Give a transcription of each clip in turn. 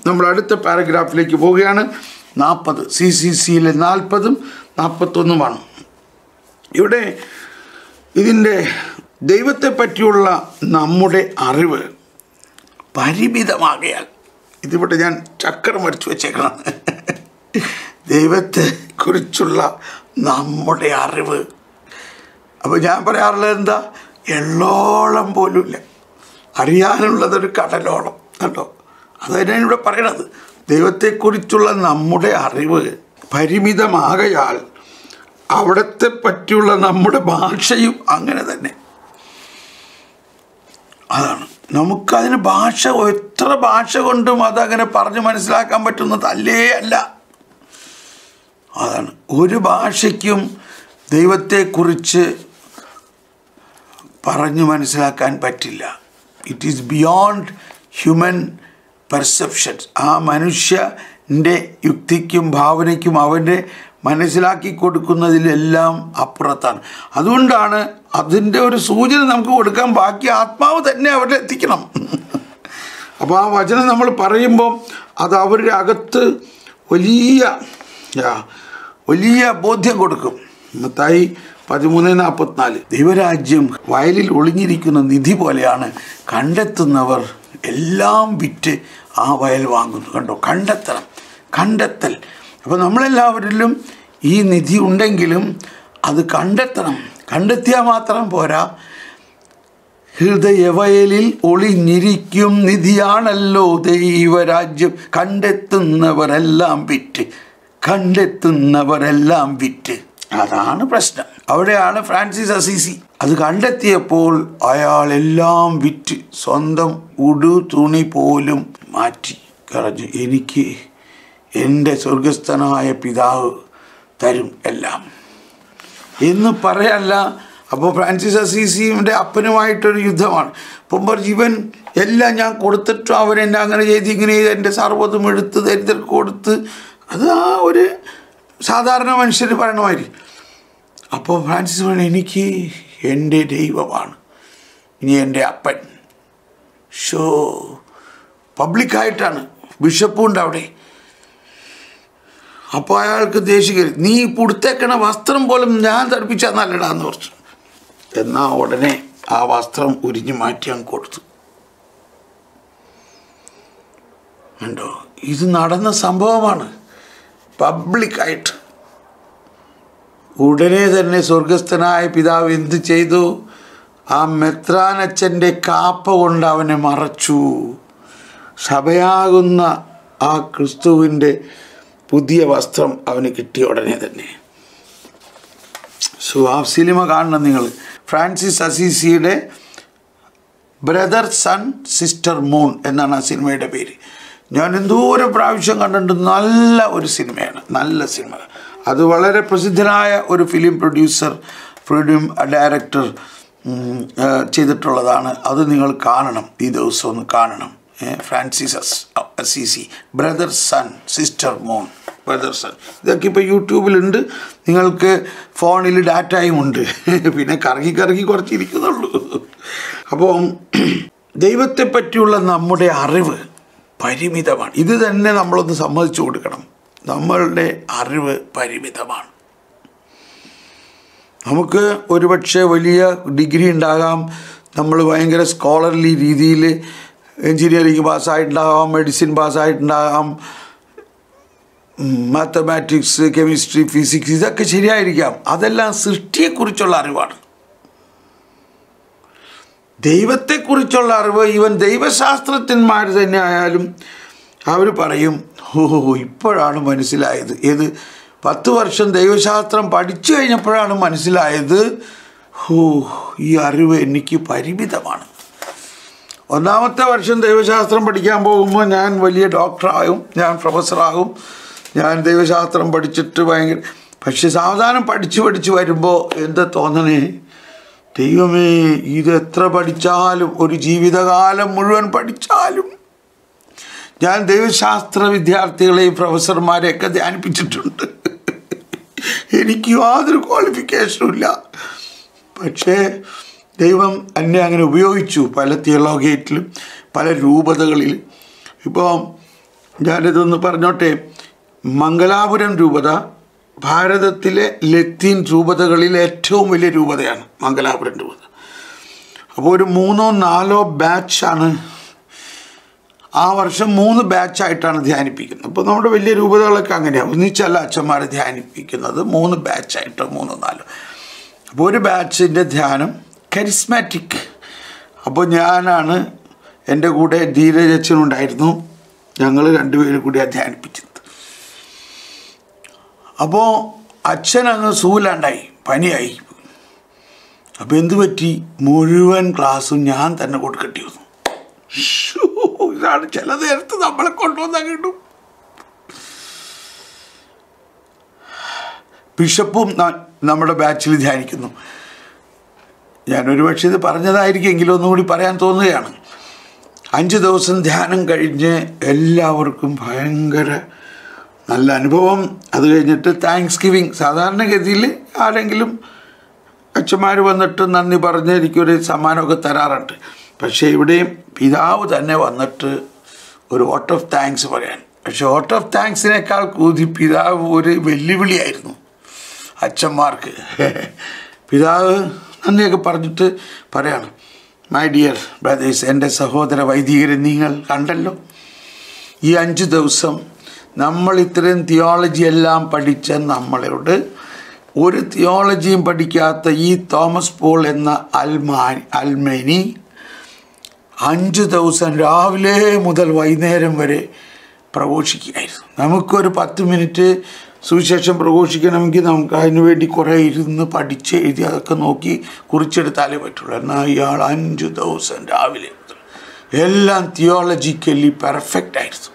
നമ്മൾ അടുത്ത പാരഗ്രാഫിലേക്ക് പോവുകയാണ് നാൽപ്പത് സി സി സിയിലെ നാൽപ്പതും നാൽപ്പത്തൊന്നുമാണ് ഇവിടെ ഇതിൻ്റെ ദൈവത്തെ പറ്റിയുള്ള നമ്മുടെ അറിവ് പരിമിതമാകയാൽ ഇതിവിടെ ഞാൻ ചക്രം വരച്ചു വെച്ചേക്കണം ദൈവത്തെ കുറിച്ചുള്ള നമ്മുടെ അറിവ് അപ്പോൾ ഞാൻ പറയാറുള്ളത് എന്താ എള്ളോളം പോലുമില്ല അറിയാനുള്ളതൊരു കടലോളം കേട്ടോ അത് തന്നെയാണ് ഇവിടെ പറയണത് ദൈവത്തെക്കുറിച്ചുള്ള നമ്മുടെ അറിവ് പരിമിതമാകയാൽ അവിടത്തെ പറ്റിയുള്ള നമ്മുടെ ഭാഷയും അങ്ങനെ തന്നെ അതാണ് നമുക്കതിന് ഭാഷ എത്ര ഭാഷ കൊണ്ടും അതങ്ങനെ പറഞ്ഞ് മനസ്സിലാക്കാൻ പറ്റുന്നതല്ലേ അല്ല അതാണ് ഒരു ഭാഷയ്ക്കും ദൈവത്തെക്കുറിച്ച് പറഞ്ഞു മനസ്സിലാക്കാൻ പറ്റില്ല it is beyond human perceptions ആ മനുഷ്യൻ്റെ യുക്തിക്കും ഭാവനയ്ക്കും അവൻ്റെ മനസ്സിലാക്കി കൊടുക്കുന്നതിലെല്ലാം അപ്പുറത്താണ് അതുകൊണ്ടാണ് അതിൻ്റെ ഒരു സൂചന നമുക്ക് കൊടുക്കാൻ ബാക്കി ആത്മാവ് തന്നെ അവിടെ എത്തിക്കണം അപ്പോൾ ആ വചനം നമ്മൾ പറയുമ്പോൾ അത് അവരുടെ അകത്ത് വലിയ യാ, വലിയ ബോധ്യം കൊടുക്കും മത്തായി പതിമൂന്ന് നാൽപ്പത്തിനാല് ദൈവരാജ്യം വയലിൽ ഒളിഞ്ഞിരിക്കുന്ന നിധി പോലെയാണ് കണ്ടെത്തുന്നവർ എല്ലാം വിറ്റ് ആ വയൽ വാങ്ങുന്നു കണ്ടോ കണ്ടെത്തണം കണ്ടെത്തൽ അപ്പോൾ നമ്മളെല്ലാവരിലും ഈ നിധി ഉണ്ടെങ്കിലും അത് കണ്ടെത്തണം കണ്ടെത്തിയാൽ മാത്രം പോരാ ഹൃദയവയലിൽ ഒളിഞ്ഞിരിക്കും നിധിയാണല്ലോ ദൈവരാജ്യം കണ്ടെത്തുന്നവരെല്ലാം വിറ്റ് കണ്ടെത്തുന്നവരെല്ലാം വിറ്റ് അതാണ് പ്രശ്നം അവിടെയാണ് ഫ്രാൻസിസ് അസീസി അത് കണ്ടെത്തിയപ്പോൾ അയാൾ എല്ലാം വിറ്റ് സ്വന്തം ഉടു തുണി പോലും മാറ്റി കളഞ്ഞു എനിക്ക് എൻ്റെ സ്വർഗസ്ഥനായ പിതാവ് തരും എല്ലാം എന്ന് പറയല്ല അപ്പോൾ ഫ്രാൻസിസ് അസീസിയുടെ അപ്പനുമായിട്ടൊരു യുദ്ധമാണ് പൊമ്പർ ജീവൻ എല്ലാം ഞാൻ കൊടുത്തിട്ടും അവൻ എന്നെ അങ്ങനെ ചെയ്ത് ഇങ്ങനെ ചെയ്ത് എൻ്റെ സർവ്വതും എടുത്ത് ദരിദ്രർക്ക് കൊടുത്ത് അത് ആ ഒരു സാധാരണ മനുഷ്യർ പറയണമാതിരി അപ്പോൾ ഫ്രാൻസിസ് പറഞ്ഞു എനിക്ക് എൻ്റെ ദൈവമാണ് ഇനി എൻ്റെ അപ്പൻ ഷോ പബ്ലിക്കായിട്ടാണ് ബിഷപ്പും ഉണ്ട് അവിടെ അപ്പോൾ അയാൾക്ക് ദേഷ്യം കയറി നീ പുടുത്തേക്കണ വസ്ത്രം പോലും ഞാൻ തടുപ്പിച്ചാൽ നല്ലടാന്ന് പറഞ്ഞു എന്നാൽ ഉടനെ ആ വസ്ത്രം ഉരിഞ്ഞു മാറ്റി അങ്ങ് കൊടുത്തു ഉണ്ടോ ഇത് നടന്ന സംഭവമാണ് പബ്ലിക്കായിട്ട് ഉടനെ തന്നെ സ്വർഗസ്ഥനായ പിതാവ് എന്ത് ചെയ്തു ആ മെത്രാനച്ഛൻ്റെ കാപ്പ കൊണ്ട് അവനെ മറച്ചു സഭയാകുന്ന ആ ക്രിസ്തുവിൻ്റെ പുതിയ വസ്ത്രം അവന് കിട്ടിയ ഉടനെ തന്നെ സോ ആ സിനിമ കാണണം നിങ്ങൾ ഫ്രാൻസിസ് അസീസിയുടെ ബ്രദർ സൺ സിസ്റ്റർ മൂൺ എന്നാണ് ആ സിനിമയുടെ പേര് ഞാൻ എന്തോരം പ്രാവശ്യം കണ്ടിട്ടുണ്ട് നല്ല ഒരു സിനിമയാണ് നല്ല സിനിമ അത് വളരെ പ്രസിദ്ധനായ ഒരു ഫിലിം പ്രൊഡ്യൂസർ ഫിലിം ഡയറക്ടർ ഉം, ആ, ചെയ്തിട്ടുള്ളതാണ് അത് നിങ്ങൾ കാണണം ഈ ദിവസം ഒന്ന് കാണണം ഏ, ഫ്രാൻസിസ് അസ് Assisi brother sun sister moon brother sun ഇതൊക്കെ ഇപ്പോൾ യൂട്യൂബിലുണ്ട് നിങ്ങൾക്ക് ഫോണിൽ ഡാറ്റയും ഉണ്ട് പിന്നെ കറങ്ങി കറങ്ങി കുറച്ചിരിക്കുന്നുള്ളൂ അപ്പോൾ ദൈവത്തെ പറ്റിയുള്ള നമ്മുടെ അറിവ് പരിമിതമാണ് ഇത് തന്നെ നമ്മളൊന്ന് സമ്മതിച്ചു കൊടുക്കണം നമ്മളുടെ അറിവ് പരിമിതമാണ് നമുക്ക് ഒരുപക്ഷെ വലിയ ഡിഗ്രി ഉണ്ടാകാം നമ്മൾ ഭയങ്കര സ്കോളർലി രീതിയിൽ എൻജിനീയറിംഗ് പാസ്സായിട്ടുണ്ടാകാം മെഡിസിൻ പാസ്സായിട്ടുണ്ടാകാം മാത്തമാറ്റിക്സ് കെമിസ്ട്രി ഫിസിക്സ് ഇതൊക്കെ ശരിയായിരിക്കാം അതെല്ലാം സൃഷ്ടിയെക്കുറിച്ചുള്ള അറിവാണ് ദൈവത്തെക്കുറിച്ചുള്ള അറിവ് ഈവൻ ദൈവശാസ്ത്രജ്ഞന്മാർ തന്നെ ആയാലും അവർ പറയും ഓ ഇപ്പോഴാണ് മനസ്സിലായത് ഏത് പത്ത് വർഷം ദൈവശാസ്ത്രം പഠിച്ചു കഴിഞ്ഞപ്പോഴാണ് മനസ്സിലായത് ഓ ഈ അറിവ് എനിക്ക് പരിമിതമാണ് ഒന്നാമത്തെ വർഷം ദൈവശാസ്ത്രം പഠിക്കാൻ പോകുമ്പോൾ ഞാൻ വലിയ ഡോക്ടറാകും ഞാൻ പ്രൊഫസറാകും ഞാൻ ദൈവശാസ്ത്രം പഠിച്ചിട്ട് ഭയങ്കര പക്ഷെ സാവധാനം പഠിച്ച് പഠിച്ച് വരുമ്പോൾ എന്താ തോന്നണേ ദൈവമേ ഇത് എത്ര പഠിച്ചാലും ഒരു ജീവിതകാലം മുഴുവൻ പഠിച്ചാലും ഞാൻ ദൈവശാസ്ത്ര വിദ്യാർത്ഥികളെയും പ്രൊഫസർമാരെയൊക്കെ ധ്യാനിപ്പിച്ചിട്ടുണ്ട് എനിക്ക് യാതൊരു ക്വാളിഫിക്കേഷനും ഇല്ല പക്ഷേ ദൈവം എന്നെ അങ്ങനെ ഉപയോഗിച്ചു പല തിയോളോഗേറ്റിലും പല രൂപതകളിലും ഇപ്പോൾ ഞാനിതൊന്ന് പറഞ്ഞോട്ടെ മംഗലാപുരം രൂപത ഭാരതത്തിലെ ലത്തീൻ രൂപതകളിൽ ഏറ്റവും വലിയ രൂപതയാണ് മംഗലാപുരം രൂപത അപ്പോൾ ഒരു മൂന്നോ നാലോ ബാച്ചാണ് ആ വർഷം മൂന്ന് ബാച്ചായിട്ടാണ് ധ്യാനിപ്പിക്കുന്നത് അപ്പോൾ നമ്മുടെ വലിയ രൂപതകളൊക്കെ അങ്ങനെയാണ് ഒന്നിച്ചല്ല അച്ഛന്മാരെ ധ്യാനിപ്പിക്കുന്നത് മൂന്ന് ബാച്ചായിട്ടോ മൂന്നോ നാലോ അപ്പോൾ ഒരു ബാച്ചിൻ്റെ ധ്യാനം കരിസ്മാറ്റിക് അപ്പോൾ ഞാനാണ് എൻ്റെ കൂടെ ധീരജ് അച്ഛനുണ്ടായിരുന്നു ഞങ്ങൾ രണ്ടുപേരും കൂടി ധ്യാനിപ്പിച്ചത് അപ്പോൾ അച്ഛൻ അങ്ങ് സൂലാണ്ടായി പനിയായി അപ്പോൾ എന്ത് പറ്റി മുഴുവൻ ക്ലാസ്സും ഞാൻ തന്നെ കൊടുക്കേണ്ടി വന്നു ശ്ശോ, ഇതാണ് ചില നേരത്ത് നമ്മളെ കൊണ്ടുവന്ന കിട്ടും ബിഷപ്പും ന- നമ്മുടെ ബാച്ചിൽ ധ്യാനിക്കുന്നു ഞാനൊരു പക്ഷേ ഇത് പറഞ്ഞതായിരിക്കും എങ്കിലും ഒന്നുകൂടി പറയാൻ തോന്നുകയാണ് അഞ്ച് ദിവസം ധ്യാനം കഴിഞ്ഞ് എല്ലാവർക്കും ഭയങ്കര നല്ല അനുഭവം അത് കഴിഞ്ഞിട്ട് താങ്ക്സ് ഗിവിങ് സാധാരണഗതിയിൽ ആരെങ്കിലും അച്ഛന്മാർ വന്നിട്ട് നന്ദി പറഞ്ഞ് എനിക്കൊരു സമ്മാനമൊക്കെ തരാറുണ്ട് പക്ഷേ ഇവിടെയും പിതാവ് തന്നെ വന്നിട്ട് ഒരു വോട്ട് ഓഫ് താങ്ക്സ് പറയാൻ പക്ഷെ വോട്ട് ഓഫ് താങ്ക്സിനേക്കാൾ കൂതി പിതാവ് ഒരു വെല്ലുവിളിയായിരുന്നു അച്ഛന്മാർക്ക് പിതാവ് നന്ദിയൊക്കെ പറഞ്ഞിട്ട് പറയാണ് മൈ ഡിയർ ബ്രദേഴ്സ് എൻ്റെ സഹോദര വൈദികരെ നിങ്ങൾ കണ്ടല്ലോ ഈ അഞ്ച് ദിവസം നമ്മൾ ഇത്രയും തിയോളജി എല്ലാം പഠിച്ച നമ്മളോട് ഒരു തിയോളജിയും പഠിക്കാത്ത ഈ തോമസ് പോൾ എന്ന അൽമാ അൽമേനി അഞ്ച് ദിവസം രാവിലെ മുതൽ വൈകുന്നേരം വരെ പ്രഘോഷിക്കുകയായിരുന്നു നമുക്കൊരു പത്ത് മിനിറ്റ് സുവിശേഷം പ്രഘോഷിക്കണമെങ്കിൽ നമുക്ക് അതിനു വേണ്ടി കുറേ ഇരുന്ന് പഠിച്ച് എഴുതി അതൊക്കെ നോക്കി കുറിച്ചെടുത്താലേ പറ്റുള്ളൂ എന്നാൽ ഇയാൾ അഞ്ച് ദിവസം രാവിലെ മുതൽ എല്ലാം തിയോളജിക്കലി പെർഫെക്റ്റ് ആയിരുന്നു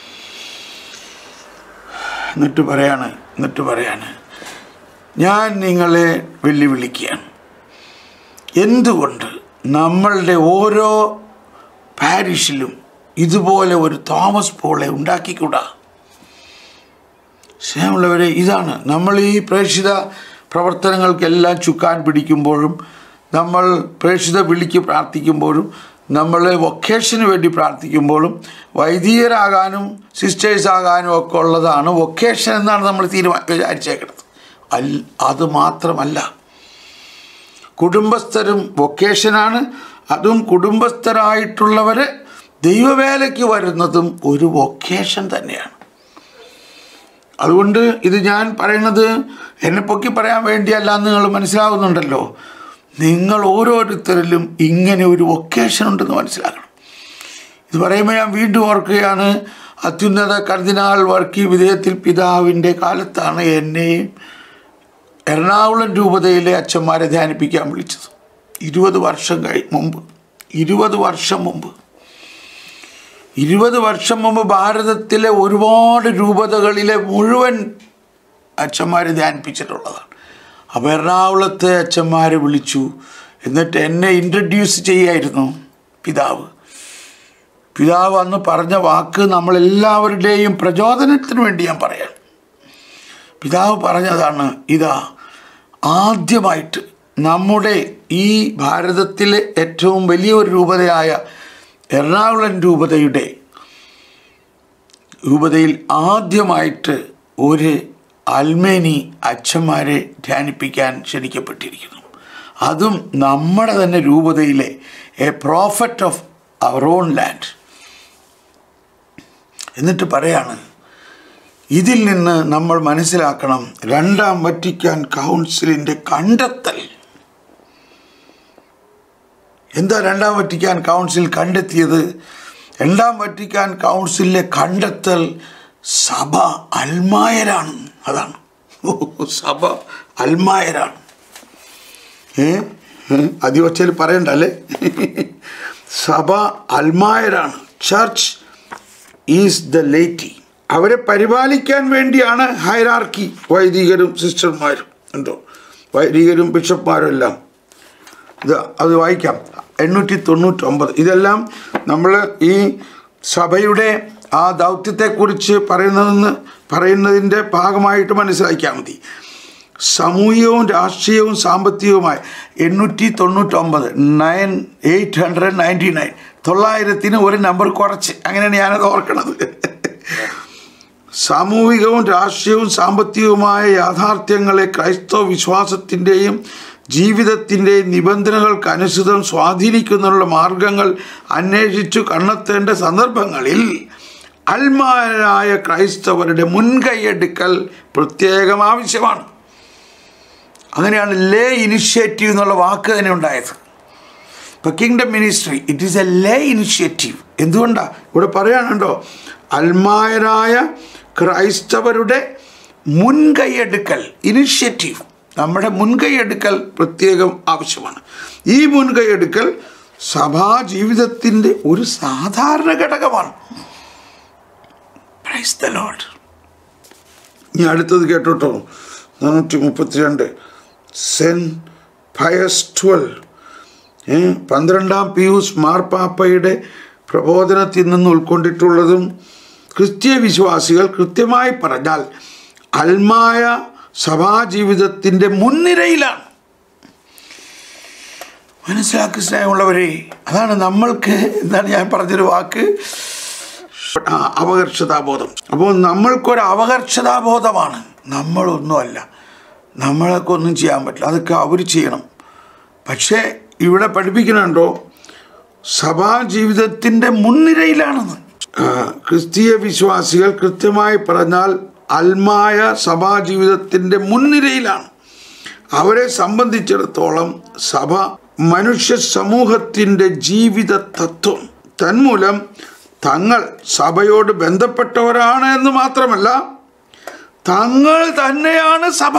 എന്നിട്ട് പറയാണ് എന്നിട്ട് പറയാണ് ഞാൻ നിങ്ങളെ വെല്ലുവിളിക്കുകയാണ് എന്തുകൊണ്ട് നമ്മളുടെ ഓരോ പാരിഷിലും ഇതുപോലെ ഒരു തോമസ് പോളെ ഉണ്ടാക്കിക്കൂടാ സ്നേഹമുള്ളവരെ ഇതാണ് നമ്മൾ ഈ പ്രേക്ഷിത പ്രവർത്തനങ്ങൾക്കെല്ലാം ചുക്കാൻ പിടിക്കുമ്പോഴും നമ്മൾ പ്രേക്ഷിത വിളിക്ക് പ്രാർത്ഥിക്കുമ്പോഴും നമ്മൾ വൊക്കേഷന് വേണ്ടി പ്രാർത്ഥിക്കുമ്പോഴും വൈദികരാകാനും സിസ്റ്റേഴ്സ് ആകാനും ഒക്കെ ഉള്ളതാണ് വൊക്കേഷൻ എന്നാണ് നമ്മൾ തീരുമാനം വിചാരിച്ചേക്കുന്നത് അൽ അത് മാത്രമല്ല കുടുംബസ്ഥരും വൊക്കേഷനാണ് അതും കുടുംബസ്ഥരായിട്ടുള്ളവർ ദൈവവേലയ്ക്ക് വരുന്നതും ഒരു വൊക്കേഷൻ തന്നെയാണ് അതുകൊണ്ട് ഇത് ഞാൻ പറയുന്നത് എന്നെ പൊക്കി പറയാൻ വേണ്ടിയല്ല എന്ന് നിങ്ങൾ മനസ്സിലാവുന്നുണ്ടല്ലോ നിങ്ങൾ ഓരോരുത്തരിലും ഇങ്ങനെ ഒരു വൊക്കേഷൻ ഉണ്ടെന്ന് മനസ്സിലാക്കണം ഇത് പറയുമ്പോൾ ഞാൻ വീണ്ടും ഓർക്കുകയാണ് അത്യുന്നത കർദിനാൾ വർക്കി വിധേയത്തിൽ പിതാവിൻ്റെ കാലത്താണ് എന്നെയും എറണാകുളം രൂപതയിലെ അച്ഛന്മാരെ ധ്യാനിപ്പിക്കാൻ വിളിച്ചത് ഇരുപത് വർഷം കഴി മുമ്പ് ഇരുപത് വർഷം മുമ്പ് ഇരുപത് വർഷം മുമ്പ് ഭാരതത്തിലെ ഒരുപാട് രൂപതകളിലെ മുഴുവൻ അച്ഛന്മാർ ധ്യാനിപ്പിച്ചിട്ടുള്ളതാണ് അപ്പോൾ എറണാകുളത്തെ അച്ഛന്മാരെ വിളിച്ചു എന്നിട്ട് എന്നെ ഇൻട്രഡ്യൂസ് ചെയ്യായിരുന്നു പിതാവ് പിതാവ് അന്ന് പറഞ്ഞ വാക്ക് നമ്മളെല്ലാവരുടെയും പ്രചോദനത്തിന് വേണ്ടി ഞാൻ പറയാം പിതാവ് പറഞ്ഞതാണ് ഇതാ ആദ്യമായിട്ട് നമ്മുടെ ഈ ഭാരതത്തിലെ ഏറ്റവും വലിയ ഒരു രൂപതയായ എറണാകുളം രൂപതയുടെ രൂപതയിൽ ആദ്യമായിട്ട് ഒരു അൽമേനി അച്ഛന്മാരെ ധ്യാനിപ്പിക്കാൻ ക്ഷണിക്കപ്പെട്ടിരിക്കുന്നു അതും നമ്മുടെ തന്നെ രൂപതയിലെ a prophet of our own land എന്നിട്ട് പറയാണ് ഇതിൽ നിന്ന് നമ്മൾ മനസ്സിലാക്കണം രണ്ടാം വറ്റിക്കാൻ കൗൺസിലിൻ്റെ കണ്ടെത്തൽ എന്താ രണ്ടാം വറ്റിക്കാൻ കൗൺസിൽ കണ്ടെത്തിയത് രണ്ടാം വറ്റിക്കാൻ കൗൺസിലിലെ കണ്ടെത്തൽ സഭ അൽമായരാണ് അതാണ് ഓ, സഭ അൽമായരാണ് ഏ അതിവച്ചൽ പറയണ്ട അല്ലേ സഭ അൽമായരാണ് ചർച്ച് ഈസ് ദ ലേറ്റി അവരെ പരിപാലിക്കാൻ വേണ്ടിയാണ് ഹൈറാർക്കി വൈദികരും സിസ്റ്റർമാരും എന്തോ വൈദികരും ബിഷപ്പ്മാരും എല്ലാം ഇത് അത് വായിക്കാം എണ്ണൂറ്റി തൊണ്ണൂറ്റൊമ്പത് ഇതെല്ലാം നമ്മൾ ഈ സഭയുടെ ആ ദൗത്യത്തെക്കുറിച്ച് പറയുന്നതെന്ന് പറയുന്നതിൻ്റെ ഭാഗമായിട്ട് മനസ്സിലാക്കിയാൽ മതി സാമൂഹികവും രാഷ്ട്രീയവും സാമ്പത്തികവുമായ എണ്ണൂറ്റി തൊണ്ണൂറ്റൊമ്പത് nine eight hundred ninety nine തൊള്ളായിരത്തിന് ഒരു നമ്പർ കുറച്ച് അങ്ങനെയാണ് ഞാനത് ഓർക്കണത് സാമൂഹികവും രാഷ്ട്രീയവും സാമ്പത്തികവുമായ യാഥാർത്ഥ്യങ്ങളെ ക്രൈസ്തവ വിശ്വാസത്തിൻ്റെയും ജീവിതത്തിൻ്റെയും നിബന്ധനകൾക്ക് അനുസൃതം സ്വാധീനിക്കുന്നതിനുള്ള മാർഗങ്ങൾ അന്വേഷിച്ചു കണ്ടെത്തേണ്ട സന്ദർഭങ്ങളിൽ അൽമാരായ ക്രൈസ്തവരുടെ മുൻകൈയെടുക്കൽ പ്രത്യേകം ആവശ്യമാണ് അങ്ങനെയാണ് ലേ ഇനിഷ്യേറ്റീവ് എന്നുള്ള വാക്ക് തന്നെ ഉണ്ടായത് ഇപ്പോൾ kingdom ministry it is a lay initiative എന്തുകൊണ്ടാണ് ഇവിടെ പറയാനുണ്ടോ അൽമായരായ ക്രൈസ്തവരുടെ മുൻകൈയെടുക്കൽ ഇനിഷ്യേറ്റീവ് നമ്മുടെ മുൻകൈയെടുക്കൽ പ്രത്യേകം ആവശ്യമാണ് ഈ മുൻകൈയെടുക്കൽ സഭാ ജീവിതത്തിൻ്റെ ഒരു സാധാരണ ഘടകമാണ് പ്രൈസ് ദ ലോഡ് ഇനി അടുത്തത് കേട്ടോട്ടോ നാനൂറ്റി മുപ്പത്തിരണ്ട് സെൻ ഫയസ് ട്വൽവ് പന്ത്രണ്ടാം പിയൂസ് മാർപ്പാപ്പയുടെ പ്രബോധനത്തിൽ നിന്ന് ഉൾക്കൊണ്ടിട്ടുള്ളതും ക്രിസ്തീയ വിശ്വാസികൾ കൃത്യമായി പറഞ്ഞാൽ അൽമായ സഭാജീവിതത്തിൻ്റെ മുൻനിരയിലാണ് മനസ്സിലാക്കി സ്നേഹമുള്ളവരെ അതാണ് നമ്മൾക്ക് എന്താണ് ഞാൻ പറഞ്ഞൊരു വാക്ക് ആ, അപകർഷതാബോധം അപ്പോൾ നമ്മൾക്കൊരു അപകർഷതാബോധമാണ് നമ്മളൊന്നുമല്ല നമ്മളൊക്കെ ഒന്നും ചെയ്യാൻ പറ്റില്ല അതൊക്കെ അവർ ചെയ്യണം പക്ഷേ ഇവിടെ പഠിപ്പിക്കുന്നുണ്ടോ സഭാ ജീവിതത്തിൻ്റെ മുൻനിരയിലാണെന്ന് ആ, ക്രിസ്തീയ വിശ്വാസികൾ കൃത്യമായി പറഞ്ഞാൽ അൽമായ സഭാ ജീവിതത്തിൻ്റെ മുൻനിരയിലാണ് അവരെ സംബന്ധിച്ചിടത്തോളം സഭ മനുഷ്യ സമൂഹത്തിൻ്റെ ജീവിത തത്വം തന്മൂലം തങ്ങൾ സഭയോട് ബന്ധപ്പെട്ടവരാണ് എന്ന് മാത്രമല്ല തങ്ങൾ തന്നെയാണ് സഭ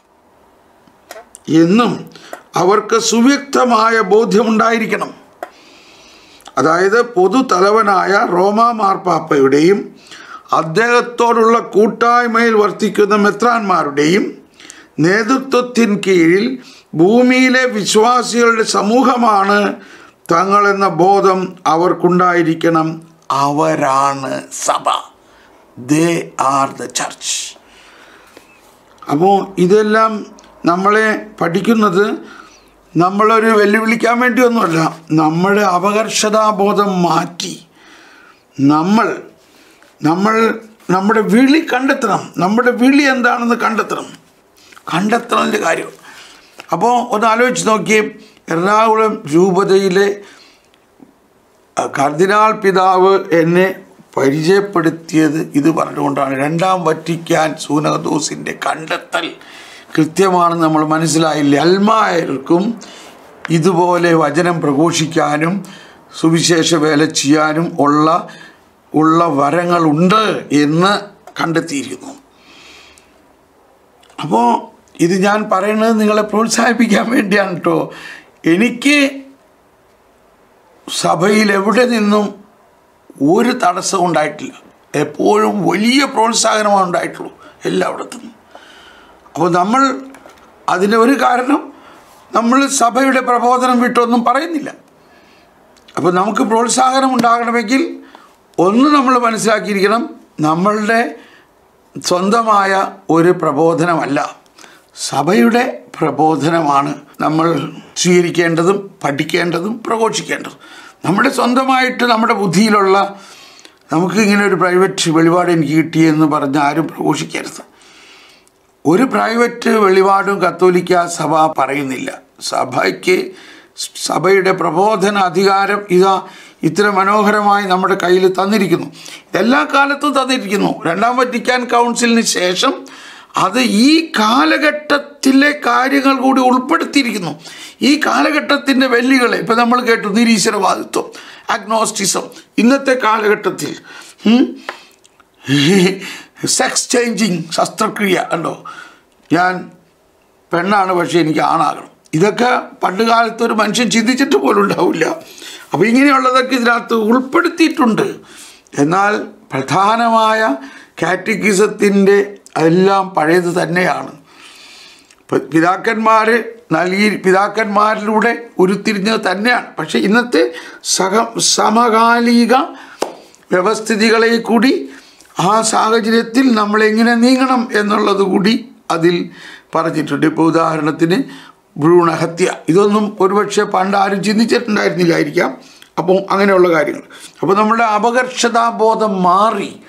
എന്നും അവർക്ക് സുവ്യക്തമായ ബോധ്യമുണ്ടായിരിക്കണം അതായത് പൊതു തലവനായ റോമാ മാർപ്പാപ്പയുടെയും അദ്ദേഹത്തോടുള്ള കൂട്ടായ്മയിൽ വർത്തിക്കുന്ന മെത്രാന്മാരുടെയും നേതൃത്വത്തിന് കീഴിൽ ഭൂമിയിലെ വിശ്വാസികളുടെ സമൂഹമാണ് തങ്ങളെന്ന ബോധം അവർക്കുണ്ടായിരിക്കണം അവരാണ് സഭ ദേ ആർ ദ ചർച്ച് അപ്പോൾ ഇതെല്ലാം നമ്മളെ പഠിക്കുന്നത് നമ്മളൊരു വെല്ലുവിളിക്കാൻ വേണ്ടിയൊന്നുമല്ല നമ്മുടെ അപകർഷതാബോധം മാറ്റി നമ്മൾ നമ്മൾ നമ്മുടെ വിളി കണ്ടെത്തണം നമ്മുടെ വിളി എന്താണെന്ന് കണ്ടെത്തണം കണ്ടെത്തണതിൻ്റെ കാര്യം അപ്പോൾ ഒന്ന് ആലോചിച്ച് നോക്കിയേ എറണാകുളം രൂപതയിലെ ആ, കർദിനാൾ പിതാവ് എന്നെ പരിചയപ്പെടുത്തിയത് ഇത് പറഞ്ഞുകൊണ്ടാണ് രണ്ടാം വറ്റിക്കാൻ സൂനകദോസിൻ്റെ കണ്ടെത്തൽ കൃത്യമാണെന്ന് നമ്മൾ മനസ്സിലായില്ലേ അൽമായർക്കും ഇതുപോലെ വചനം പ്രഘോഷിക്കാനും സുവിശേഷ വേല ചെയ്യാനും ഉള്ള ഉള്ള വരങ്ങളുണ്ട് എന്ന് കണ്ടെത്തിയിരിക്കുന്നു അപ്പോൾ ഇത് ഞാൻ പറയുന്നത് നിങ്ങളെ പ്രോത്സാഹിപ്പിക്കാൻ വേണ്ടിയാണ് കേട്ടോ എനിക്ക് സഭയിൽ എവിടെ നിന്നും ഒരു തടസ്സവും ഉണ്ടായിട്ടില്ല എപ്പോഴും വലിയ പ്രോത്സാഹനമാണ് ഉണ്ടായിട്ടുള്ളൂ എല്ലായിടത്തും അപ്പോൾ നമ്മൾ അതിന് ഒരു കാരണം നമ്മൾ സഭയുടെ പ്രബോധനം വിട്ടൊന്നും പറയുന്നില്ല അപ്പോൾ നമുക്ക് പ്രോത്സാഹനം ഉണ്ടാകണമെങ്കിൽ ഒന്ന് നമ്മൾ മനസ്സിലാക്കിയിരിക്കണം നമ്മളുടെ സ്വന്തമായ ഒരു പ്രബോധനമല്ല സഭയുടെ പ്രബോധനമാണ് നമ്മൾ സ്വീകരിക്കേണ്ടതും പഠിക്കേണ്ടതും പ്രഘോഷിക്കേണ്ടതും നമ്മുടെ സ്വന്തമായിട്ട് നമ്മുടെ ബുദ്ധിയിലുള്ള നമുക്ക് ഇങ്ങനെ ഒരു പ്രൈവറ്റ് വെളിപാട് എനിക്ക് കിട്ടിയെന്ന് പറഞ്ഞ് ആരും പ്രഘോഷിക്കരുത് ഒരു പ്രൈവറ്റ് വെളിപാടും കത്തോലിക്ക സഭ പറയുന്നില്ല സഭയ്ക്ക് സഭയുടെ പ്രബോധന അധികാരം ഇതാ ഇത്ര മനോഹരമായി നമ്മുടെ കയ്യിൽ തന്നിരിക്കുന്നു എല്ലാ കാലത്തും തന്നിരിക്കുന്നു രണ്ടാം വറ്റിക്കാൻ കൗൺസിലിന് ശേഷം അത് ഈ കാലഘട്ടത്തിലെ കാര്യങ്ങൾ കൂടി ഉൾപ്പെടുത്തിയിരിക്കുന്നു ഈ കാലഘട്ടത്തിൻ്റെ വെല്ലുകളെ ഇപ്പം നമ്മൾ കേട്ടു നിരീശ്വരവാദിത്വം അഗ്നോസ്റ്റിസം ഇന്നത്തെ കാലഘട്ടത്തിൽ ഉം, സെക്സ് ചേഞ്ചിങ് ശസ്ത്രക്രിയ കണ്ടോ ഞാൻ പെണ്ണാണ് പക്ഷേ എനിക്ക് ആണാകണം ഇതൊക്കെ പണ്ട് കാലത്ത് ഒരു മനുഷ്യൻ ചിന്തിച്ചിട്ട് പോലും ഉണ്ടാവില്ല അപ്പോൾ ഇങ്ങനെയുള്ളതൊക്കെ ഇതിനകത്ത് ഉൾപ്പെടുത്തിയിട്ടുണ്ട് എന്നാൽ പ്രധാനമായ കാറ്റഗിസത്തിൻ്റെ എല്ലാം പഴയത് തന്നെയാണ് പ- പിതാക്കന്മാർ നൽകി പിതാക്കന്മാരിലൂടെ ഉരുത്തിരിഞ്ഞത് തന്നെയാണ് പക്ഷേ ഇന്നത്തെ സഹ സമകാലിക വ്യവസ്ഥിതികളെ കൂടി ആ സാഹചര്യത്തിൽ നമ്മൾ എങ്ങനെ നീങ്ങണം എന്നുള്ളത് കൂടി അതിൽ പറഞ്ഞിട്ടുണ്ട് ഇപ്പോൾ ഉദാഹരണത്തിന് ഭ്രൂണഹത്യ ഇതൊന്നും ഒരുപക്ഷെ പണ്ട് ആരും ചിന്തിച്ചിട്ടുണ്ടായിരുന്നില്ലായിരിക്കാം അപ്പോൾ അങ്ങനെയുള്ള കാര്യങ്ങൾ അപ്പോൾ നമ്മുടെ അപകർഷതാബോധം മാറി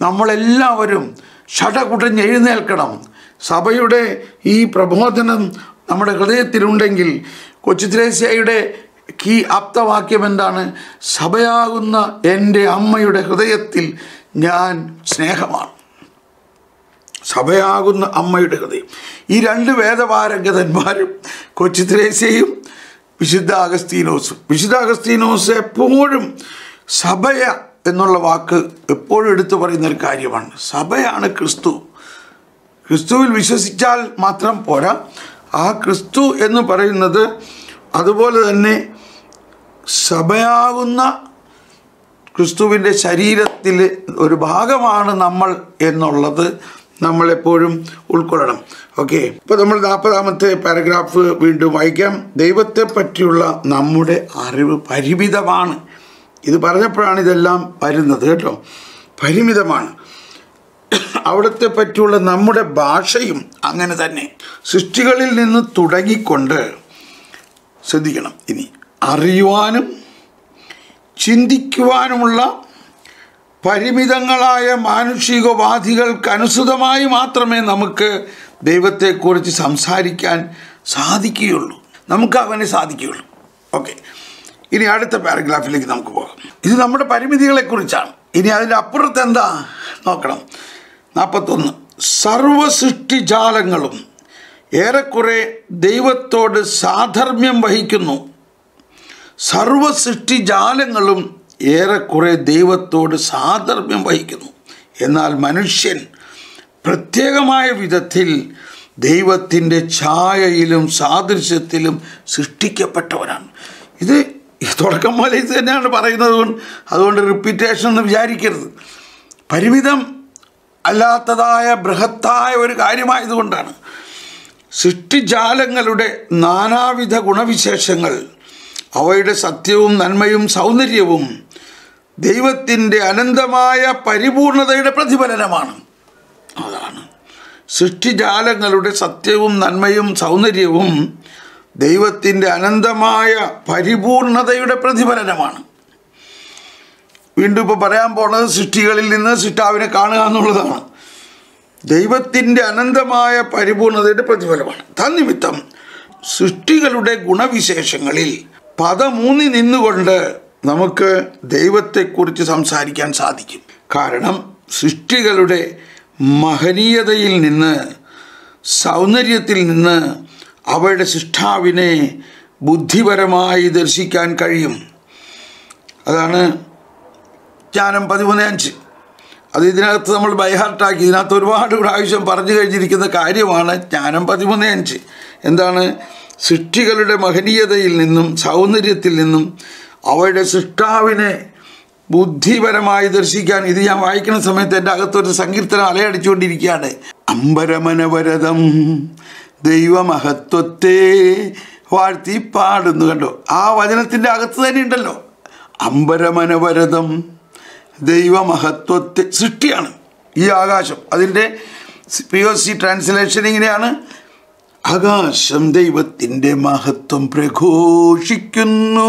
നമ്മളെല്ലാവരും ഷടകുടഞ്ഞ് എഴുന്നേൽക്കണം സഭയുടെ ഈ പ്രബോധനം നമ്മുടെ ഹൃദയത്തിലുണ്ടെങ്കിൽ കൊച്ചു ത്രേസ്യയുടെ കീ ആപ്തവാക്യം എന്താണ് സഭയാകുന്ന എൻ്റെ അമ്മയുടെ ഹൃദയത്തിൽ ഞാൻ സ്നേഹമാണ് സഭയാകുന്ന അമ്മയുടെ ഹൃദയം ഈ രണ്ട് വേദപാരംഗതന്മാരും കൊച്ചു ത്രേസ്യയും വിശുദ്ധ അഗസ്തീനോസും വിശുദ്ധ അഗസ്തീനോസ് എപ്പോഴും സഭയ എന്നുള്ള വാക്ക് എപ്പോഴും എടുത്തു പറയുന്ന ഒരു കാര്യമാണ് സഭയാണ് ക്രിസ്തു ക്രിസ്തുവിൽ വിശ്വസിച്ചാൽ മാത്രം പോരാ ആ ക്രിസ്തു എന്ന് പറയുന്നത് അതുപോലെ തന്നെ സഭയാകുന്ന ക്രിസ്തുവിൻ്റെ ശരീരത്തിൽ ഒരു ഭാഗമാണ് നമ്മൾ എന്നുള്ളത് നമ്മളെപ്പോഴും ഉൾക്കൊള്ളണം ഓക്കെ ഇപ്പോൾ നമ്മൾ നാൽപ്പതാമത്തെ പാരഗ്രാഫ് വീണ്ടും വായിക്കാം ദൈവത്തെ പറ്റിയുള്ള നമ്മുടെ അറിവ് പരിമിതമാണ് ഇത് പറഞ്ഞപ്പോഴാണ് ഇതെല്ലാം വരുന്നത് കേട്ടോ പരിമിതമാണ് അവിടത്തെ പറ്റിയുള്ള നമ്മുടെ ഭാഷയും അങ്ങനെ തന്നെ സൃഷ്ടികളിൽ നിന്ന് തുടങ്ങിക്കൊണ്ട് ശ്രദ്ധിക്കണം ഇനി അറിയുവാനും ചിന്തിക്കുവാനുമുള്ള പരിമിതങ്ങളായ മാനുഷികോപാധികൾക്കനുസൃതമായി മാത്രമേ നമുക്ക് ദൈവത്തെക്കുറിച്ച് സംസാരിക്കാൻ സാധിക്കുകയുള്ളൂ നമുക്ക് അവനെ സാധിക്കുകയുള്ളൂ ഓക്കെ ഇനി അടുത്ത പാരഗ്രാഫിലേക്ക് നമുക്ക് പോകാം ഇത് നമ്മുടെ പരിമിതികളെക്കുറിച്ചാണ് ഇനി അതിൻ്റെ അപ്പുറത്ത് എന്താ നോക്കണം നാൽപ്പത്തൊന്ന് സർവസൃഷ്ടിജാലങ്ങളും ഏറെക്കുറെ ദൈവത്തോട് സാധർമ്മ്യം വഹിക്കുന്നു സർവസൃഷ്ടിജാലങ്ങളും ഏറെക്കുറെ ദൈവത്തോട് സാധർമ്മ്യം വഹിക്കുന്നു എന്നാൽ മനുഷ്യൻ പ്രത്യേകമായ വിധത്തിൽ ദൈവത്തിൻ്റെ ഛായയിലും സാദൃശ്യത്തിലും സൃഷ്ടിക്കപ്പെട്ടവനാണ് ഇത് തുടക്കം പോലെ ഇത് തന്നെയാണ് പറയുന്നത് കൊണ്ട് അതുകൊണ്ട് റിപ്പീറ്റേഷൻ എന്ന് വിചാരിക്കരുത് പരിമിതം അല്ലാത്തതായ ബൃഹത്തായ ഒരു കാര്യമായതുകൊണ്ടാണ് സൃഷ്ടിജാലങ്ങളുടെ നാനാവിധ ഗുണവിശേഷങ്ങൾ അവയുടെ സത്യവും നന്മയും സൗന്ദര്യവും ദൈവത്തിൻ്റെ അനന്തമായ പരിപൂർണതയുടെ പ്രതിഫലനമാണ് അതാണ് സൃഷ്ടിജാലങ്ങളുടെ സത്യവും നന്മയും സൗന്ദര്യവും ദൈവത്തിൻ്റെ അനന്തമായ പരിപൂർണതയുടെ പ്രതിഫലനമാണ് വീണ്ടും ഇപ്പോൾ പറയാൻ പോണത് സൃഷ്ടികളിൽ നിന്ന് സൃഷ്ടാവിനെ കാണുക എന്നുള്ളതാണ് ദൈവത്തിൻ്റെ അനന്തമായ പരിപൂർണതയുടെ പ്രതിഫലമാണ് തന്നിമിത്തം സൃഷ്ടികളുടെ ഗുണവിശേഷങ്ങളിൽ പദമൂന്നി നിന്നുകൊണ്ട് നമുക്ക് ദൈവത്തെക്കുറിച്ച് സംസാരിക്കാൻ സാധിക്കും കാരണം സൃഷ്ടികളുടെ മഹനീയതയിൽ നിന്ന് സൗന്ദര്യത്തിൽ നിന്ന് അവയുടെ സൃഷ്ടാവിനെ ബുദ്ധിപരമായി ദർശിക്കാൻ കഴിയും അതാണ് ജ്ഞാനം പതിമൂന്ന് അഞ്ച് അത് ഇതിനകത്ത് നമ്മൾ ബൈഹാർട്ടാക്കി ഇതിനകത്ത് ഒരുപാട് പ്രാവശ്യം പറഞ്ഞു കഴിഞ്ഞിരിക്കുന്ന കാര്യമാണ് ജ്ഞാനം പതിമൂന്ന് അഞ്ച് എന്താണ് സൃഷ്ടികളുടെ മഹനീയതയിൽ നിന്നും സൗന്ദര്യത്തിൽ നിന്നും അവയുടെ സൃഷ്ടാവിനെ ബുദ്ധിപരമായി ദർശിക്കാൻ ഇത് ഞാൻ വായിക്കുന്ന സമയത്ത് എൻ്റെ അകത്തൊരു സങ്കീർത്തനം അലയടിച്ചുകൊണ്ടിരിക്കുകയാണ് അമ്പരമനവരതം ദൈവമഹത്വത്തെ വാഴ്ത്തി പാടുന്നു കണ്ടോ ആ വചനത്തിൻ്റെ അകത്ത് തന്നെ ഉണ്ടല്ലോ അമ്പരമനവരതം ദൈവമഹത്വത്തെ സൃഷ്ടിയാണ് ഈ ആകാശം അതിൻ്റെ പി ഒ സി ട്രാൻസ്ലേഷൻ ഇങ്ങനെയാണ് ആകാശം ദൈവത്തിൻ്റെ മഹത്വം പ്രഘോഷിക്കുന്നു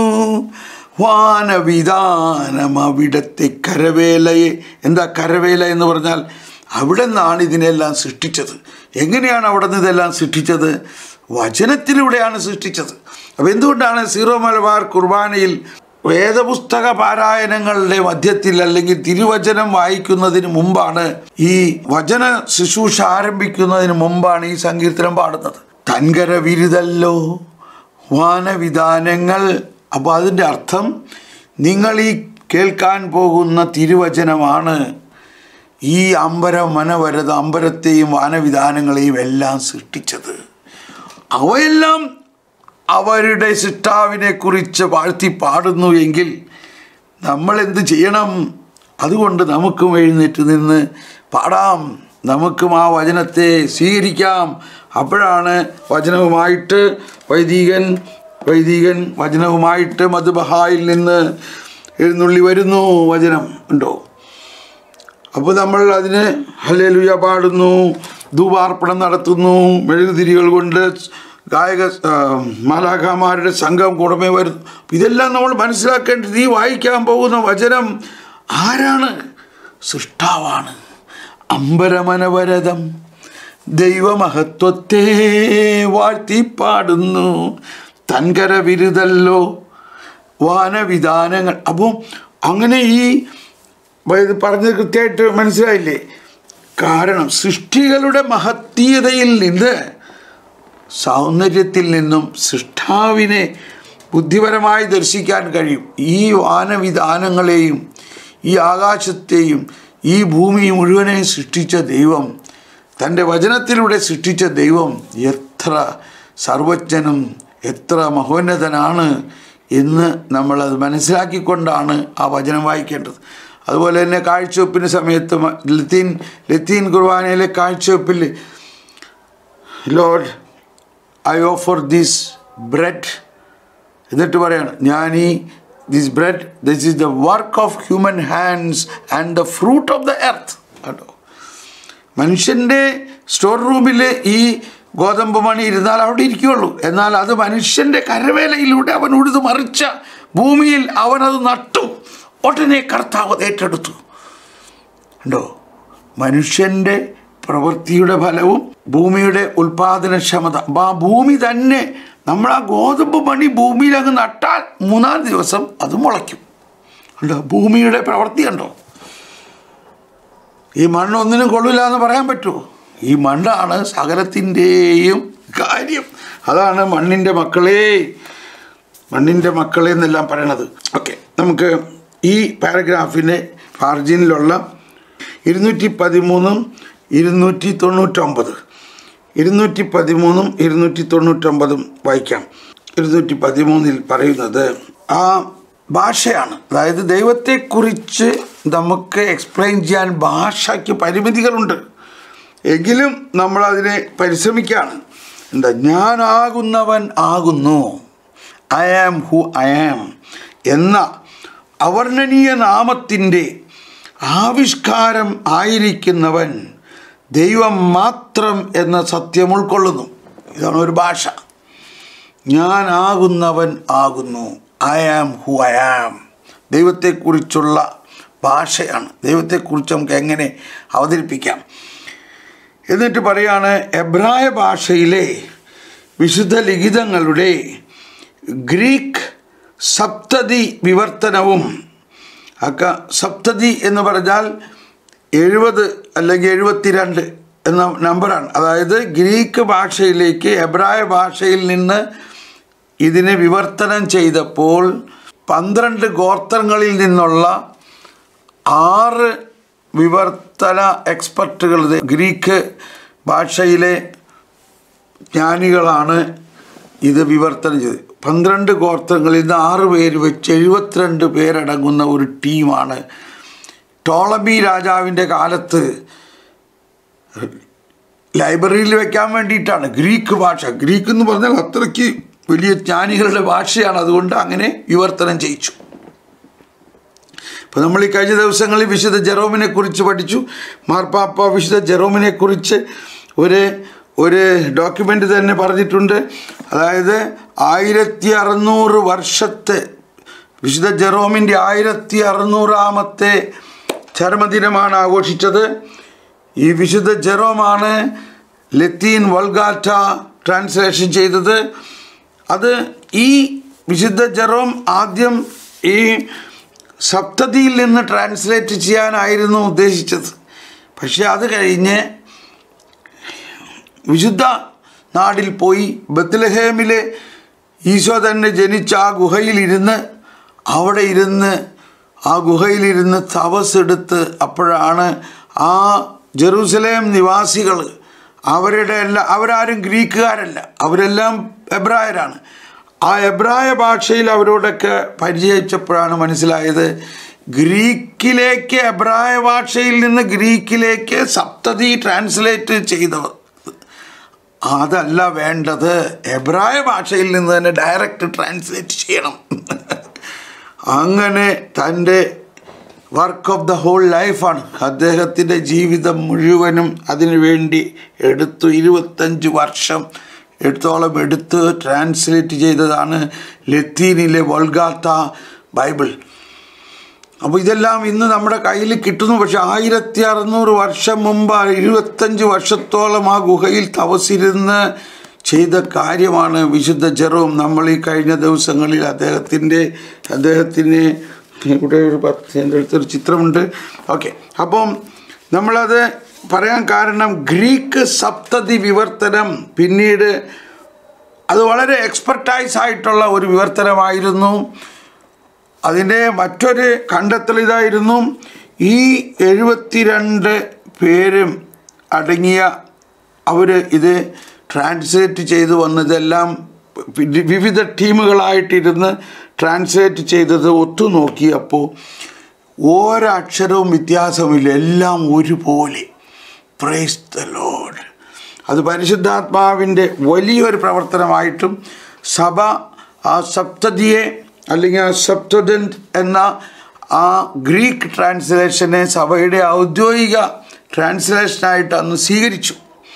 വാനവിധാനം അവിടത്തെ കരവേലയെ എന്താ കരവേല എന്ന് പറഞ്ഞാൽ അവിടെ നിന്നാണ് ഇതിനെല്ലാം സൃഷ്ടിച്ചത് എങ്ങനെയാണ് അവിടെ നിന്ന് ഇതെല്ലാം സൃഷ്ടിച്ചത് വചനത്തിലൂടെയാണ് സൃഷ്ടിച്ചത് അപ്പോൾ എന്തുകൊണ്ടാണ് സീറോ മലബാർ കുർബാനയിൽ വേദപുസ്തക പാരായണങ്ങളുടെ മധ്യത്തിൽ അല്ലെങ്കിൽ തിരുവചനം വായിക്കുന്നതിന് മുമ്പാണ് ഈ വചന ശുശ്രൂഷ ആരംഭിക്കുന്നതിന് മുമ്പാണ് ഈ സങ്കീർത്തനം പാടുന്നത് തൻകര വിരുതല്ലോ വാനവിധാനങ്ങൾ അപ്പോൾ അതിൻ്റെ അർത്ഥം നിങ്ങൾ ഈ കേൾക്കാൻ പോകുന്ന തിരുവചനമാണ് ഈ അമ്പര മനവരത അമ്പരത്തെയും വാനവിധാനങ്ങളെയും എല്ലാം സൃഷ്ടിച്ചത് അവയെല്ലാം അവരുടെ സൃഷ്ടാവിനെ കുറിച്ച് വാഴ്ത്തി പാടുന്നു എങ്കിൽ നമ്മൾ എന്ത് ചെയ്യണം അതുകൊണ്ട് നമുക്കും എഴുന്നേറ്റ് നിന്ന് പാടാം നമുക്കും ആ വചനത്തെ സ്വീകരിക്കാം അപ്പോഴാണ് വചനവുമായിട്ട് വൈദികൻ വൈദികൻ വചനവുമായിട്ട് മധുബഹായിൽ നിന്ന് എഴുന്നള്ളി വരുന്നു വചനം ഉണ്ടോ അപ്പോൾ നമ്മൾ അതിന് ഹല്ലേലുയ പാടുന്നു ധൂപാർപ്പണം നടത്തുന്നു മെഴുകുതിരികൾ കൊണ്ട് ഗായക ആ, മാലാഖമാരുടെ സംഘം കൂടമേ വരുന്നു ഇതെല്ലാം നമ്മൾ മനസ്സിലാക്കേണ്ടത് ഈ വായിക്കാൻ പോകുന്ന വചനം ആരാണ് സൃഷ്ടാവാണ് അമ്പരമനവരതം ദൈവമഹത്വത്തെ വാഴ്ത്തിപ്പാടുന്നു തൻകര വിരുതല്ലോ വാനവിധാനങ്ങൾ അപ്പോൾ അങ്ങനെ ഈ ഇത് പറഞ്ഞത് കൃത്യമായിട്ട് മനസ്സിലായില്ലേ കാരണം സൃഷ്ടികളുടെ മഹത്തീയതയിൽ നിന്ന് സൗന്ദര്യത്തിൽ നിന്നും സൃഷ്ടാവിനെ ബുദ്ധിപരമായി ദർശിക്കാൻ കഴിയും ഈ വാനവിധാനങ്ങളെയും ഈ ആകാശത്തെയും ഈ ഭൂമി മുഴുവനെയും സൃഷ്ടിച്ച ദൈവം തൻ്റെ വചനത്തിലൂടെ സൃഷ്ടിച്ച ദൈവം എത്ര സർവജ്ഞനും എത്ര മഹോന്നതനാണ് എന്ന് നമ്മളത് മനസ്സിലാക്കിക്കൊണ്ടാണ് ആ വചനം വായിക്കേണ്ടത് അതുപോലെ തന്നെ കാഴ്ചവെപ്പിന് സമയത്ത് മ- ലത്തീൻ ലത്തീൻ കുർബാനയിലെ കാഴ്ചവെപ്പിൽ Lord I offer this bread എന്നിട്ട് പറയാണ് ഞാൻ ഈ this bread this is the work of human hands and the fruit of the earth കേട്ടോ മനുഷ്യൻ്റെ സ്റ്റോർ റൂമിൽ ഈ ഗോതമ്പ് മണി ഇരുന്നാൽ അവിടെ ഇരിക്കുകയുള്ളൂ എന്നാൽ അത് മനുഷ്യൻ്റെ കരവേലയിലൂടെ അവൻ ഉഴുതു മറിച്ച ഭൂമിയിൽ അവനത് നട്ടു ഉടനെ കർത്താവ് അത് ഏറ്റെടുത്തു ഉണ്ടോ മനുഷ്യൻ്റെ പ്രവൃത്തിയുടെ ഫലവും ഭൂമിയുടെ ഉൽപാദനക്ഷമത അപ്പം ആ ഭൂമി തന്നെ നമ്മൾ ആ ഗോതമ്പ് മണി ഭൂമിയിൽ അങ്ങ് നട്ടാൽ മൂന്നാം ദിവസം അത് മുളയ്ക്കും ഉണ്ടോ ഭൂമിയുടെ പ്രവൃത്തി ഉണ്ടോ ഈ മണ്ണ് ഒന്നിനും കൊള്ളില്ല എന്ന് പറയാൻ പറ്റുമോ ഈ മണ്ണാണ് സകലത്തിൻ്റെയും കാര്യം അതാണ് മണ്ണിൻ്റെ മക്കളെ മണ്ണിൻ്റെ മക്കളെ എന്നെല്ലാം പറയണത് ഓക്കെ നമുക്ക് ഈ പാരഗ്രാഫിനെ മാർജിനിലുള്ള ഇരുന്നൂറ്റി പതിമൂന്നും ഇരുന്നൂറ്റി തൊണ്ണൂറ്റൊമ്പത് ഇരുന്നൂറ്റി പതിമൂന്നും ഇരുന്നൂറ്റി തൊണ്ണൂറ്റൊമ്പതും വായിക്കാം ഇരുന്നൂറ്റി പതിമൂന്നിൽ പറയുന്നത് ആ ഭാഷയാണ് അതായത് ദൈവത്തെക്കുറിച്ച് നമുക്ക് എക്സ്പ്ലെയിൻ ചെയ്യാൻ ഭാഷയ്ക്ക് പരിമിതികളുണ്ട് എങ്കിലും നമ്മളതിനെ പരിശ്രമിക്കുകയാണ് എന്താ ഞാനാകുന്നവൻ ആകുന്നു I am who I am എന്ന അവർണ്ണനീയ നാമത്തിൻ്റെ ആവിഷ്കാരം ആയിരിക്കുന്നവൻ ദൈവം മാത്രം എന്ന സത്യം ഉൾക്കൊള്ളുന്നു ഇതാണ് ഒരു ഭാഷ ഞാനാകുന്നവൻ ആകുന്നു I am who I am ദൈവത്തെക്കുറിച്ചുള്ള ഭാഷയാണ് ദൈവത്തെക്കുറിച്ച് നമുക്ക് എങ്ങനെ അവതരിപ്പിക്കാം എന്നിട്ട് പറയാണ് എബ്രായ ഭാഷയിലെ വിശുദ്ധ ലിഖിതങ്ങളുടെ ഗ്രീക്ക് സപ്തതി വിവർത്തനവും അക്ക സപ്തതി എന്ന് പറഞ്ഞാൽ എഴുപത് അല്ലെങ്കിൽ എഴുപത്തിരണ്ട് എന്ന നമ്പറാണ് അതായത് ഗ്രീക്ക് ഭാഷയിലേക്ക് എബ്രായ ഭാഷയിൽ നിന്ന് ഇതിനെ വിവർത്തനം ചെയ്തപ്പോൾ പന്ത്രണ്ട് ഗോത്രങ്ങളിൽ നിന്നുള്ള ആറ് വിവർത്തന എക്സ്പെർട്ടുകൾ ഗ്രീക്ക് ഭാഷയിലെ ജ്ഞാനികളാണ് ഇത് വിവർത്തനം ചെയ്തത് പന്ത്രണ്ട് ഗോത്രങ്ങളിൽ നിന്ന് ആറ് പേര് വെച്ച് എഴുപത്തിരണ്ട് പേരടങ്ങുന്ന ഒരു ടീമാണ് ടോളമി രാജാവിൻ്റെ കാലത്ത് ലൈബ്രറിയിൽ വെക്കാൻ വേണ്ടിയിട്ടാണ് ഗ്രീക്ക് ഭാഷ ഗ്രീക്ക് എന്ന് പറഞ്ഞാൽ അത്രയ്ക്ക് വലിയ ജ്ഞാനികളുടെ ഭാഷയാണ് അതുകൊണ്ട് അങ്ങനെ വിവർത്തനം ചെയ്യിച്ചു ഇപ്പോൾ നമ്മൾ ഈ കഴിഞ്ഞ ദിവസങ്ങളിൽ വിശുദ്ധ ജെറോമിനെ കുറിച്ച് പഠിച്ചു മാർപ്പാപ്പ വിശുദ്ധ ജെറോമിനെ കുറിച്ച് ഒരു ഒരു ഡോക്യുമെൻ്റ് തന്നെ പറഞ്ഞിട്ടുണ്ട് അതായത് ആയിരത്തി അറുന്നൂറ് വർഷത്തെ വിശുദ്ധ ജെറോമിൻ്റെ ആയിരത്തി അറുന്നൂറാമത്തെ ചരമദിനമാണ് ആഘോഷിച്ചത് ഈ വിശുദ്ധ ജെറോമാണ് ലത്തീൻ വൾഗാറ്റ ട്രാൻസ്ലേഷൻ ചെയ്തത് അത് ഈ വിശുദ്ധ ജെറോം ആദ്യം ഈ സപ്തതിയിൽ നിന്ന് ട്രാൻസ്ലേറ്റ് ചെയ്യാനായിരുന്നു ഉദ്ദേശിച്ചത് പക്ഷെ അത് കഴിഞ്ഞ് വിശുദ്ധ നാടിൽ പോയി ബത്ലഹേമിലെ ഈശോ തന്നെ ജനിച്ച ആ ഗുഹയിലിരുന്ന് അവിടെ ഇരുന്ന് ആ ഗുഹയിലിരുന്ന് തപസ്സെടുത്ത് അപ്പോഴാണ് ആ ജെറൂസലേം നിവാസികൾ അവരുടെ എല്ലാ അവരാരും ഗ്രീക്കുകാരല്ല അവരെല്ലാം എബ്രായരാണ് ആ എബ്രായ ഭാഷയിൽ അവരോടൊക്കെ പരിചയിച്ചപ്പോഴാണ് മനസ്സിലായത് ഗ്രീക്കിലേക്ക് എബ്രായ ഭാഷയിൽ നിന്ന് ഗ്രീക്കിലേക്ക് സപ്തതി ട്രാൻസ്ലേറ്റ് ചെയ്തവർ അതല്ല വേണ്ടത് എബ്രായ ഭാഷയിൽ നിന്ന് തന്നെ ഡയറക്റ്റ് ട്രാൻസ്ലേറ്റ് ചെയ്യണം അങ്ങനെ തൻ്റെ വർക്ക് ഓഫ് ദ ഹോൾ ലൈഫാണ് അദ്ദേഹത്തിൻ്റെ ജീവിതം മുഴുവനും അതിനു വേണ്ടി എടുത്തു ഇരുപത്തഞ്ച് വർഷം എടുത്തോളം എടുത്ത് ട്രാൻസ്ലേറ്റ് ചെയ്തതാണ് ലത്തീനിലെ വൾഗാത്ത ബൈബിൾ അപ്പോൾ ഇതെല്ലാം ഇന്ന് നമ്മുടെ കയ്യിൽ കിട്ടുന്നു പക്ഷെ ആയിരത്തി അറുന്നൂറ് വർഷം മുമ്പ് ഇരുപത്തഞ്ച് വർഷത്തോളം ആ ഗുഹയിൽ തപസിരുന്ന് ചെയ്ത കാര്യമാണ് വിശുദ്ധ ജെറോം നമ്മൾ ഈ കഴിഞ്ഞ ദിവസങ്ങളിൽ അദ്ദേഹത്തിൻ്റെ അദ്ദേഹത്തിന് ഇവിടെ ഒരു പത്ത് എൻ്റെ അടുത്തൊരു ചിത്രമുണ്ട് ഓക്കെ അപ്പം നമ്മളത് പറയാൻ കാരണം ഗ്രീക്ക് സപ്തതി വിവർത്തനം പിന്നീട് അത് വളരെ എക്സ്പെർട്ടൈസ് ആയിട്ടുള്ള ഒരു വിവർത്തനമായിരുന്നു അതിൻ്റെ മറ്റൊരു കണ്ടെത്തൽ ഇതായിരുന്നു ഈ എഴുപത്തിരണ്ട് പേരും അടങ്ങിയ അവർ ഇത് ട്രാൻസ്ലേറ്റ് ചെയ്തു വന്നതെല്ലാം വി- വിവിധ ടീമുകളായിട്ടിരുന്ന് ട്രാൻസ്ലേറ്റ് ചെയ്തത് ഒത്തുനോക്കിയപ്പോൾ ഒരക്ഷരവും വ്യത്യാസമില്ല എല്ലാം ഒരുപോലെ പ്രൈസ് ദ ലോഡ് അത് പരിശുദ്ധാത്മാവിൻ്റെ വലിയൊരു പ്രവർത്തനമായിട്ടും സഭ ആ സപ്തതിയെ അല്ലെങ്കിൽ ആ സപ്തദന്റ് എന്ന ആ ഗ്രീക്ക് ട്രാൻസ്ലേഷനെ സഭയുടെ ഔദ്യോഗിക ട്രാൻസ്ലേഷനായിട്ട് അന്ന് സ്വീകരിച്ചു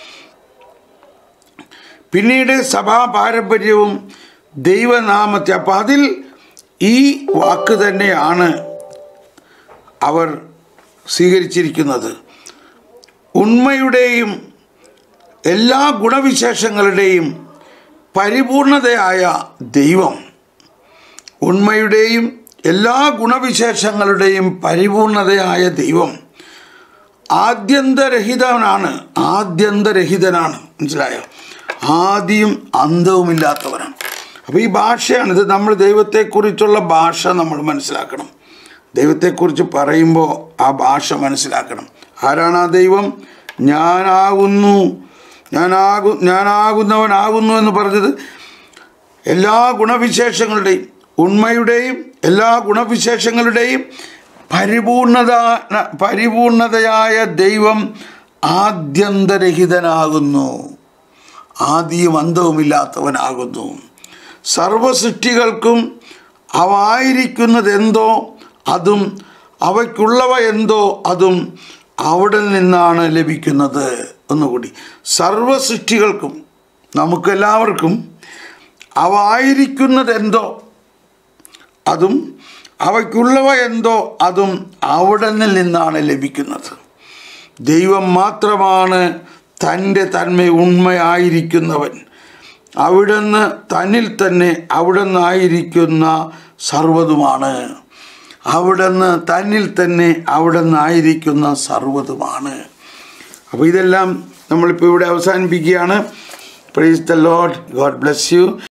പിന്നീട് സഭാ പാരമ്പര്യവും ദൈവനാമത്തെ അപ്പം അതിൽ ഈ വാക്ക് തന്നെയാണ് അവർ സ്വീകരിച്ചിരിക്കുന്നത് ഉണ്മയുടെയും എല്ലാ ഗുണവിശേഷങ്ങളുടെയും പരിപൂർണതയായ ദൈവം ഉണ്മയുടെയും എല്ലാ ഗുണവിശേഷങ്ങളുടെയും പരിപൂർണതയായ ദൈവം ആദ്യന്തരഹിതനാണ് ആദ്യന്തരഹിതനാണ് മനസ്സിലായോ ആദ്യം അന്തവുമില്ലാത്തവനാണ് അപ്പോൾ ഈ ഭാഷയാണ് ഇത് നമ്മൾ ദൈവത്തെക്കുറിച്ചുള്ള ഭാഷ നമ്മൾ മനസ്സിലാക്കണം ദൈവത്തെക്കുറിച്ച് പറയുമ്പോൾ ആ ഭാഷ മനസ്സിലാക്കണം ആരാണ് ആ ദൈവം ഞാനാകുന്നു ഞാനാകു ഞാനാകുന്നവനാകുന്നു എന്ന് പറഞ്ഞത് എല്ലാ ഗുണവിശേഷങ്ങളുടെയും ഉണ്മയുടെയും എല്ലാ ഗുണവിശേഷങ്ങളുടെയും പരിപൂർണത പരിപൂർണതയായ ദൈവം ആദ്യന്തരഹിതനാകുന്നു ആദ്യം അന്തവുമില്ലാത്തവനാകുന്നു സർവസൃഷ്ടികൾക്കും അവ ആയിരിക്കുന്നതെന്തോ അതും അവയ്ക്കുള്ളവ എന്തോ അതും അവിടെ നിന്നാണ് ലഭിക്കുന്നത് ഒന്നുകൂടി സർവസൃഷ്ടികൾക്കും നമുക്കെല്ലാവർക്കും അവ ആയിരിക്കുന്നതെന്തോ അതും അവയ്ക്കുള്ളവ എന്തോ അതും അവിടെ നിന്നാണ് ലഭിക്കുന്നത് ദൈവം മാത്രമാണ് തൻ്റെ തന്മ ഉണ്മയായിരിക്കുന്നവൻ അവിടുന്ന് തന്നിൽ തന്നെ അവിടുന്നായിരിക്കുന്ന സർവ്വതുമാണ് അവിടുന്ന് തന്നിൽ തന്നെ അവിടുന്നായിരിക്കുന്ന സർവ്വതുമാണ് അപ്പോൾ ഇതെല്ലാം നമ്മളിപ്പോൾ ഇവിടെ അവസാനിപ്പിക്കുകയാണ് praise the Lord God bless U